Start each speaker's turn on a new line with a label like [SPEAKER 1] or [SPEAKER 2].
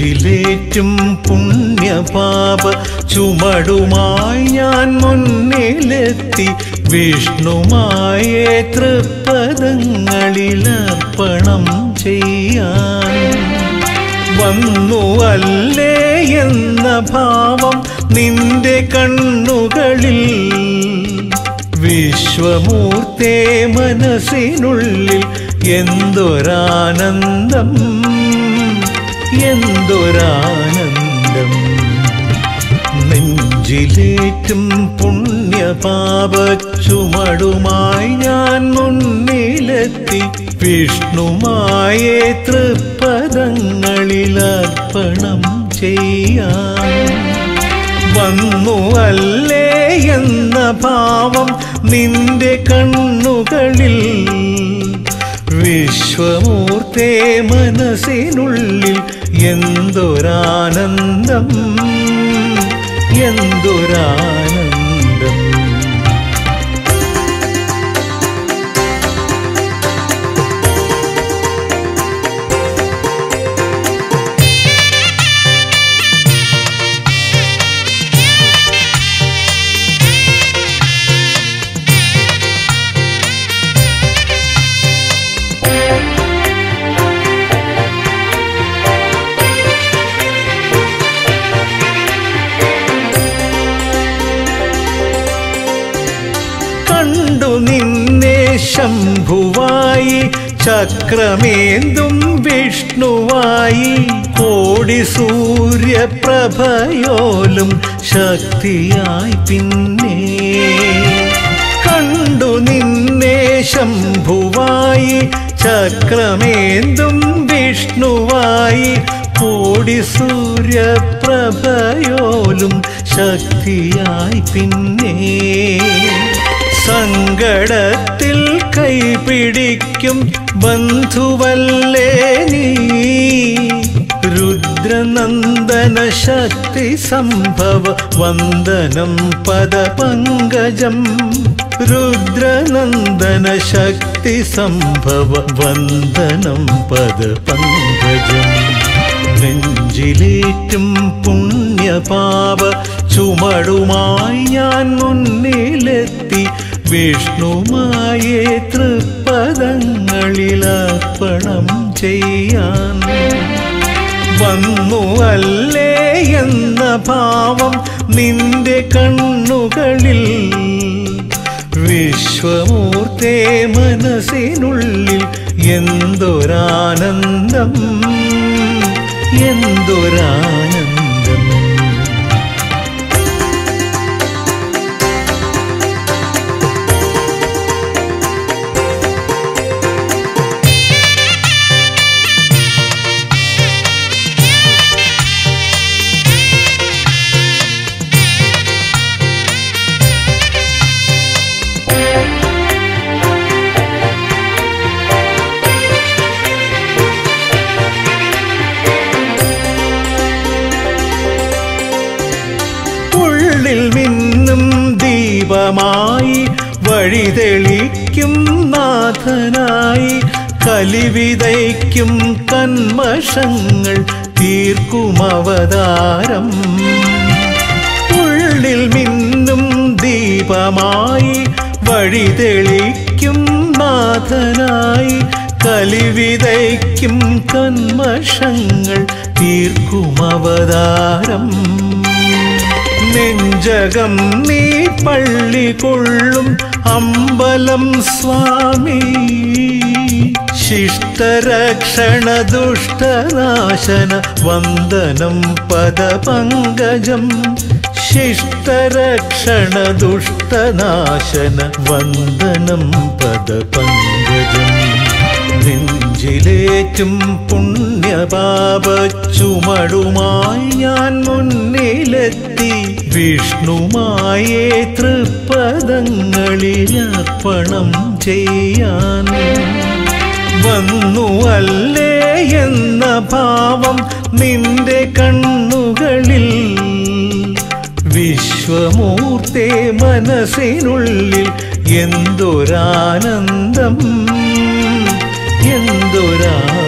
[SPEAKER 1] നെഞ്ചിലേറ്റും പുണ്യപാപ ചുമടുമായി ഞാൻ മുന്നിലെത്തി വിഷ്ണുമായ തൃപ്പദങ്ങളിലർപ്പണം ചെയ്യാൻ വന്നു അല്ലേ എന്ന ഭാവം നിന്റെ കണ്ണുകളിൽ വിശ്വമൂർത്തേ മനസ്സിനുള്ളിൽ എന്തൊരാനന്ദം എന്തൊരാനന്ദം നെഞ്ചിലേറ്റും പുണ്യപാപ ചുമടുമായി ഞാൻ മുന്നിലെത്തി വിഷ്ണുമായ തൃപ്പദങ്ങളിലർപ്പണം ചെയ്യാൻ വന്നു അല്ലേ എന്ന ഭാവം നിന്റെ കണ്ണുകളിൽ വിശ്വമൂർത്തേ മനസ്സിനുള്ളിൽ എന്തൊരാനന്ദം എന്തൊരാനന്ദം കണ്ടു നിന്നെ ശംഭുവായി ചക്രമേന്തും വിഷ്ണുവായി കോടി സൂര്യപ്രഭയോലും ശക്തിയായി പിന്നെ കണ്ടു നിന്നെ ശംഭുവായി ചക്രമേന്തും വിഷ്ണുവായി കോടി സൂര്യപ്രഭയോലും ശക്തിയായി പിന്നെ സങ്കടത്തിൽ കൈപിടിക്കും ബന്ധുവല്ലേ നീ രുദ്രനന്ദന ശക്തി സംഭവ വന്ദനം പദപങ്കജം രുദ്രനന്ദന ശക്തി സംഭവ വന്ദനം പദപങ്കജം നെഞ്ചിലേറ്റും പുണ്യപാപ ചുമടുമായി ഞാൻ മുന്നിലെത്തി വിഷ്ണുമായേ തൃപ്പദങ്ങളിലർപ്പണം ചെയ്യാൻ വന്നു അല്ലേ എന്ന ഭാവം നിന്റെ കണ്ണുകളിൽ വിശ്വമൂർത്തേ മനസ്സിനുള്ളിൽ എന്തൊരാനന്ദം എന്തൊരാനന്ദം ഉള്ളിൽ മിന്നും ദീപമായി വഴിതെളിക്കും നാഥനായി കലിവിതയ്ക്കും കന്മഷങ്ങൾ തീർക്കും അവതാരം ഉള്ളിൽ മിന്നും ദീപമായി വഴിതെളിക്കും നാഥനായി കലിവിതയ്ക്കും കന്മഷങ്ങൾ തീർക്കും അവതാരം നെഞ്ചകം നീ പള്ളി കൊള്ളും അമ്പലം സ്വാമി ശിഷ്ടരക്ഷണ ദുഷ്ടനാശന വന്ദനം പദപങ്കജം ശിഷ്ടരക്ഷണ ദുഷ്ടനാശന വന്ദനം പദപങ്കജം നെഞ്ചിലേറ്റും പുണ്യപാപ ചുമടുമായി ഞാൻ മുന്നിലെത്തി വിഷ്ണുമായേ തൃപ്പദങ്ങളിലർപ്പണം ചെയ്യാൻ വന്നു അല്ലേ എന്ന ഭാവം നിന്റെ കണ്ണുകളിൽ വിശ്വമൂർത്തേ മനസ്സിനുള്ളിൽ എന്തൊരാനന്ദം എന്തൊരാ